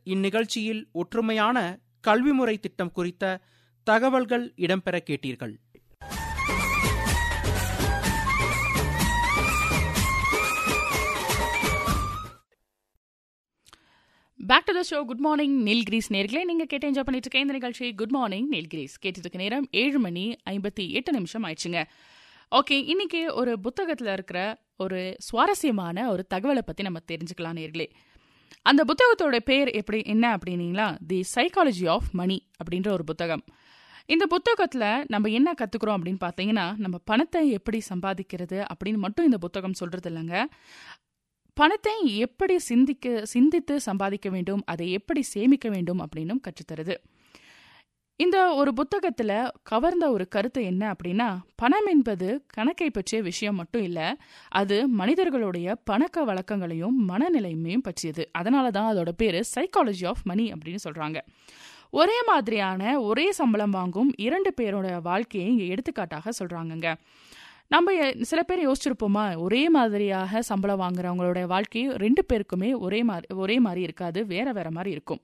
இந்நிகழ்ச்சியில் ஒற்றுமையான கல்வி முறை திட்டம் குறித்த தகவல்கள் இடம்பெற கேட்டீர்கள் back to the show good morning Nilgiris நேர்களே நீங்க கேட்டு என்ஜாய் பண்ணிட்டு இருக்க இந்த நிகழ்ச்சி குட் மார்னிங் நீல்கிரீஸ் கேட்டுட்டு இருக்க நேரம் ஏழு மணி ஐம்பத்தி எட்டு நிமிஷம் ஆயிடுச்சுங்க ஓகே இன்னைக்கு ஒரு புத்தகத்தில் இருக்கிற ஒரு சுவாரஸ்யமான ஒரு தகவலை பற்றி நம்ம தெரிஞ்சுக்கலாம் நேர்களே அந்த புத்தகத்தோட பேர் எப்படி என்ன அப்படின்னீங்களா தி சைக்காலஜி ஆஃப் மணி அப்படின்ற ஒரு புத்தகம் இந்த புத்தகத்தில் நம்ம என்ன கற்றுக்குறோம் அப்படின்னு பார்த்தீங்கன்னா நம்ம பணத்தை எப்படி சம்பாதிக்கிறது அப்படின்னு மட்டும் இந்த புத்தகம் சொல்கிறது இல்லைங்க பணத்தை எப்படி சிந்திக்க சிந்தித்து சம்பாதிக்க வேண்டும் அதை எப்படி சேமிக்க வேண்டும் அப்படின்னும் கற்றுத்தருது இந்த ஒரு புத்தகத்தில் கவர்ந்த ஒரு கருத்து என்ன அப்படின்னா பணம் என்பது கணக்கை பற்றிய விஷயம் மட்டும் இல்லை அது மனிதர்களுடைய பணக்க வழக்கங்களையும் மனநிலைமையும் பற்றியது அதனால தான் அதோட பேர் சைக்காலஜி ஆஃப் மணி அப்படின்னு சொல்கிறாங்க ஒரே மாதிரியான ஒரே சம்பளம் வாங்கும் இரண்டு பேரோட வாழ்க்கையை இங்கே எடுத்துக்காட்டாக சொல்கிறாங்கங்க நம்ம சில பேர் யோசிச்சிருப்போமா ஒரே மாதிரியாக சம்பளம் வாங்குறவங்களோட வாழ்க்கை ரெண்டு பேருக்குமே ஒரே மாதிரி ஒரே மாதிரி இருக்காது வேற வேற மாதிரி இருக்கும்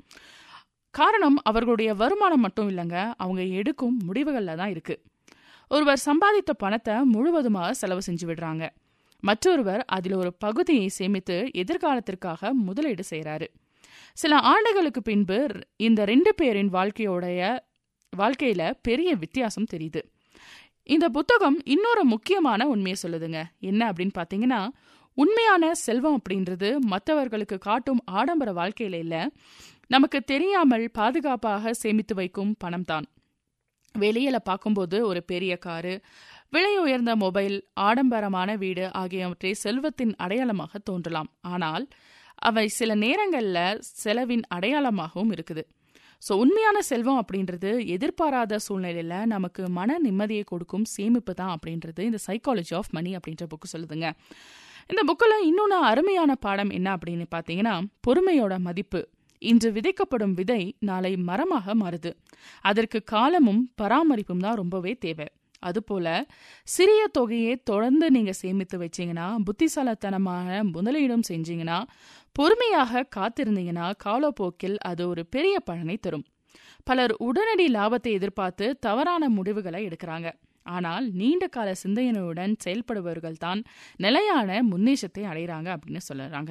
காரணம் அவர்களுடைய வருமானம் மட்டும் இல்லைங்க அவங்க எடுக்கும் முடிவுகளில் தான் இருக்கு ஒருவர் சம்பாதித்த பணத்தை முழுவதுமாக செலவு செஞ்சு விடுறாங்க மற்றொருவர் அதில் ஒரு பகுதியை சேமித்து எதிர்காலத்திற்காக முதலீடு செய்கிறாரு சில ஆண்டுகளுக்கு பின்பு இந்த ரெண்டு பேரின் வாழ்க்கையோடைய வாழ்க்கையில பெரிய வித்தியாசம் தெரியுது இந்த புத்தகம் இன்னொரு முக்கியமான உண்மையை சொல்லுதுங்க என்ன அப்படின்னு பார்த்தீங்கன்னா உண்மையான செல்வம் அப்படின்றது மற்றவர்களுக்கு காட்டும் ஆடம்பர வாழ்க்கையில இல்லை நமக்கு தெரியாமல் பாதுகாப்பாக சேமித்து வைக்கும் பணம் தான் வெளியில பார்க்கும்போது ஒரு பெரிய காரு விலை உயர்ந்த மொபைல் ஆடம்பரமான வீடு ஆகியவற்றை செல்வத்தின் அடையாளமாக தோன்றலாம் ஆனால் அவை சில நேரங்களில் செலவின் அடையாளமாகவும் இருக்குது ஸோ உண்மையான செல்வம் அப்படின்றது எதிர்பாராத சூழ்நிலையில் நமக்கு மன நிம்மதியை கொடுக்கும் சேமிப்பு தான் அப்படின்றது இந்த சைக்காலஜி ஆஃப் மணி அப்படின்ற புக்கு சொல்லுதுங்க இந்த புக்கில் இன்னொன்று அருமையான பாடம் என்ன அப்படின்னு பார்த்தீங்கன்னா பொறுமையோட மதிப்பு இன்று விதைக்கப்படும் விதை நாளை மரமாக மாறுது அதற்கு காலமும் பராமரிப்பும் தான் ரொம்பவே தேவை அதுபோல சிறிய தொகையை தொடர்ந்து நீங்க சேமித்து வச்சீங்கன்னா புத்திசாலத்தனமான முதலீடும் செஞ்சீங்கன்னா பொறுமையாக காத்திருந்தீங்கன்னா காலப்போக்கில் அது ஒரு பெரிய பலனை தரும் பலர் உடனடி லாபத்தை எதிர்பார்த்து தவறான முடிவுகளை எடுக்கிறாங்க ஆனால் நீண்ட கால சிந்தனையுடன் செயல்படுபவர்கள் தான் நிலையான முன்னேற்றத்தை அடைகிறாங்க அப்படின்னு சொல்லுறாங்க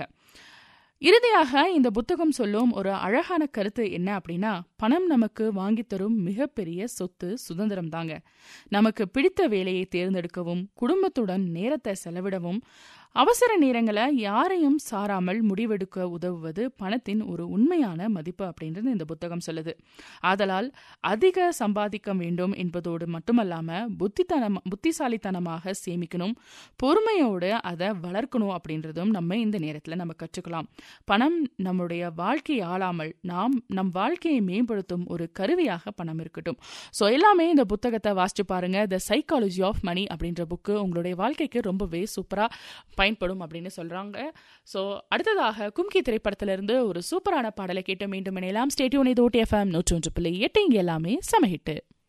இறுதியாக இந்த புத்தகம் சொல்லும் ஒரு அழகான கருத்து என்ன அப்படின்னா பணம் நமக்கு வாங்கி தரும் மிகப்பெரிய சொத்து சுதந்திரம் தாங்க நமக்கு பிடித்த வேலையை தேர்ந்தெடுக்கவும் குடும்பத்துடன் நேரத்தை செலவிடவும் அவசர நேரங்களை யாரையும் சாராமல் முடிவெடுக்க உதவுவது பணத்தின் ஒரு உண்மையான மதிப்பு அப்படின்றது இந்த புத்தகம் சொல்லுது ஆதலால் அதிக சம்பாதிக்க வேண்டும் என்பதோடு மட்டுமல்லாம புத்தித்தனம் புத்திசாலித்தனமாக சேமிக்கணும் பொறுமையோடு அதை வளர்க்கணும் அப்படின்றதும் நம்ம இந்த நேரத்தில் நம்ம கற்றுக்கலாம் பணம் நம்முடைய வாழ்க்கையை ஆளாமல் நாம் நம் வாழ்க்கையை மேம்படுத்தும் ஒரு கருவியாக பணம் இருக்கட்டும் ஸோ எல்லாமே இந்த புத்தகத்தை வாசிச்சு பாருங்க த சைக்காலஜி ஆஃப் மணி அப்படின்ற புக்கு உங்களுடைய வாழ்க்கைக்கு ரொம்பவே சூப்பராக பயன்படும் அப்படின்னு சொல்றாங்க ஸோ அடுத்ததாக கும்கி திரைப்படத்திலிருந்து ஒரு சூப்பரான பாடலை கேட்டு மீண்டும் இணையலாம் ஸ்டேடியோன் இது ஓட்டி எஃப்எம் நூற்றி ஒன்று பிள்ளை எட்டு இங்கே எல்லாமே சமஹிட்டு